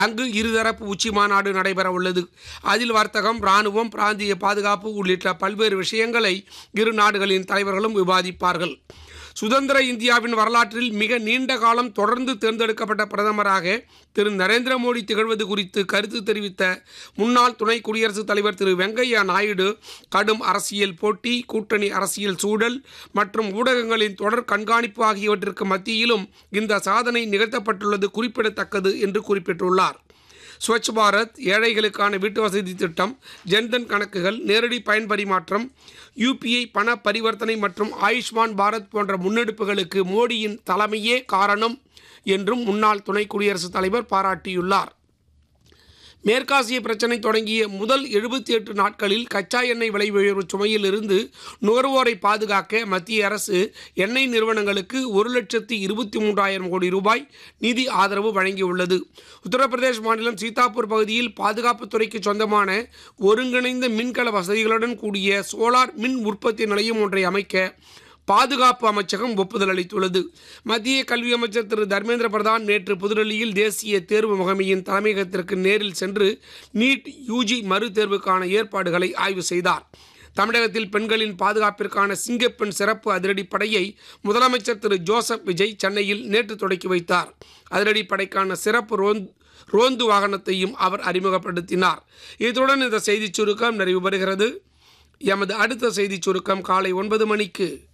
அங்கு இருதரப்பு உச்சி மாநாடு நடைபெற உள்ளது அதில் வர்த்தகம் இராணுவம் பிராந்திய பாதுகாப்பு உள்ளிட்ட பல்வேறு விஷயங்களை இரு நாடுகளின் தலைவர்களும் விவாதிப்பார்கள் சுதந்திர இந்தியாவின் வரலாற்றில் மிக நீண்ட காலம் தொடர்ந்து தேர்ந்தெடுக்கப்பட்ட பிரதமராக திரு நரேந்திர மோடி திகழ்வது குறித்து கருத்து தெரிவித்த முன்னாள் துணை குடியரசுத் தலைவர் திரு வெங்கையா நாயுடு கடும் அரசியல் போட்டி கூட்டணி அரசியல் சூழல் மற்றும் ஊடகங்களின் தொடர் கண்காணிப்பு ஆகியவற்றிற்கு மத்தியிலும் இந்த சாதனை நிகழ்த்தப்பட்டுள்ளது குறிப்பிடத்தக்கது என்று குறிப்பிட்டுள்ளார் ஸ்வச் பாரத் ஏழைகளுக்கான வீட்டு வசதி திட்டம் ஜன்தன் கணக்குகள் நேரடி பயன் பரிமாற்றம் யூபிஐ பண பரிவர்த்தனை மற்றும் ஆயுஷ்மான் பாரத் போன்ற முன்னெடுப்புகளுக்கு மோடியின் தலைமையே காரணம் என்றும் முன்னாள் துணை குடியரசுத் தலைவர் பாராட்டியுள்ளார் மேற்காசிய பிரச்சினை தொடங்கிய முதல் எழுபத்தி எட்டு நாட்களில் கச்சா எண்ணெய் விலை உயர்வு சுமையில் இருந்து நுகர்வோரை பாதுகாக்க மத்திய அரசு எண்ணெய் நிறுவனங்களுக்கு ஒரு லட்சத்தி இருபத்தி மூன்றாயிரம் கோடி ரூபாய் நிதி ஆதரவு வழங்கியுள்ளது உத்தரப்பிரதேஷ் மாநிலம் சீதாப்பூர் பகுதியில் பாதுகாப்புத்துறைக்கு சொந்தமான ஒருங்கிணைந்த மின்கல வசதிகளுடன் கூடிய சோலார் மின் உற்பத்தி நிலையம் ஒன்றை அமைக்க பாதுகாப்பு அமைச்சகம் ஒப்புதல் அளித்துள்ளது மத்திய கல்வி அமைச்சர் திரு தர்மேந்திர பிரதான் நேற்று புதுடெல்லியில் தேசிய தேர்வு முகமையின் தலைமையகத்திற்கு நேரில் சென்று நீட் யூஜி மறு தேர்வுக்கான ஏற்பாடுகளை ஆய்வு செய்தார் தமிழகத்தில் பெண்களின் பாதுகாப்பிற்கான சிங்கப்பெண் சிறப்பு அதிரடிப்படையை முதலமைச்சர் திரு ஜோசப் விஜய் சென்னையில் நேற்று தொடக்கி வைத்தார் அதிரடிப்படைக்கான சிறப்பு ரோந்து ரோந்து வாகனத்தையும் அவர் அறிமுகப்படுத்தினார் இத்துடன் இந்த செய்திச் சுருக்கம் நிறைவு பெறுகிறது எமது அடுத்த செய்திச் சுருக்கம் காலை ஒன்பது மணிக்கு